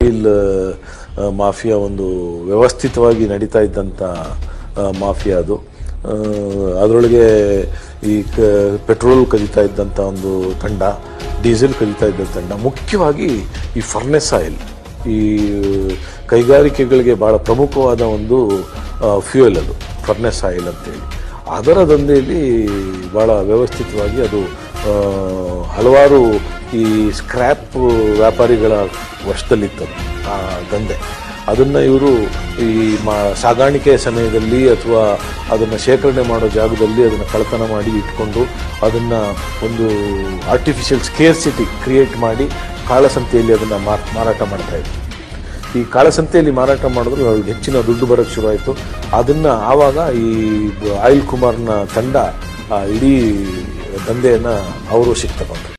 oil mafia ಒಂದು ವ್ಯವಸ್ಥಿತವಾಗಿ ನಡೀತಾ ಇದ್ದಂಥ ಆ, ಮಾಫಿಯಾ ಅದು ಆ, ಅದರೊಳಗೆ ಈ ಕ ಪೆಟ್ರೋಲ್ ಕದೀತಾ ಇದ್ದಂಥ ಒಂದು ತಂಡ ಡೀಸೆಲ್ ಕದೀತಾ ಇದ್ದ ತಂಡ ಮುಖ್ಯವಾಗಿ ಈ ಫರ್ನೆಸ್ ಆಯಿಲ್ ಈ ಕೈಗಾರಿಕೆಗಳಿಗೆ ಭಾಳ ಪ್ರಮುಖವಾದ ಒಂದು ಫ್ಯೂಯಲ್ ಅದು ಫರ್ನೆಸ್ ಆಯಿಲ್ ಅಂತೇಳಿ ಅದರ ದಂಧೆಯಲ್ಲಿ ಭಾಳ ವ್ಯವಸ್ಥಿತವಾಗಿ ಅದು ಆ, ಹಲವಾರು ಈ ಸ್ಕ್ರ್ಯಾಪ್ ವ್ಯಾಪಾರಿಗಳ ವಶದಲ್ಲಿತ್ತು ಆ ದಂಧೆ ಅದನ್ನು ಇವರು ಈ ಮಾ ಸಾಗಾಣಿಕೆ ಸಮಯದಲ್ಲಿ ಅಥವಾ ಅದನ್ನು ಶೇಖರಣೆ ಮಾಡೋ ಜಾಗದಲ್ಲಿ ಅದನ್ನು ಕಳ್ಳತನ ಮಾಡಿ ಇಟ್ಕೊಂಡು ಅದನ್ನು ಒಂದು ಆರ್ಟಿಫಿಷಿಯಲ್ ಸ್ಕೇರ್ಸಿಟಿ ಕ್ರಿಯೇಟ್ ಮಾಡಿ ಕಾಳಸಂತೆಯಲ್ಲಿ ಅದನ್ನು ಮಾರಾಟ ಮಾಡ್ತಾ ಇದ್ರು ಈ ಕಾಳಸಂತೆಯಲ್ಲಿ ಮಾರಾಟ ಮಾಡಿದ್ರೆ ಅವ್ರಿಗೆ ಹೆಚ್ಚಿನ ದುಡ್ಡು ಬರೋಕ್ಕೆ ಶುರುವಾಯಿತು ಅದನ್ನು ಆವಾಗ ಈ ಆಯಿಲ್ ಕುಮಾರ್ನ ತಂಡ ಆ ಇಡೀ ದಂಧೆಯನ್ನು ಅವರು ಸಿಕ್ತಕೊಂಡ್ರು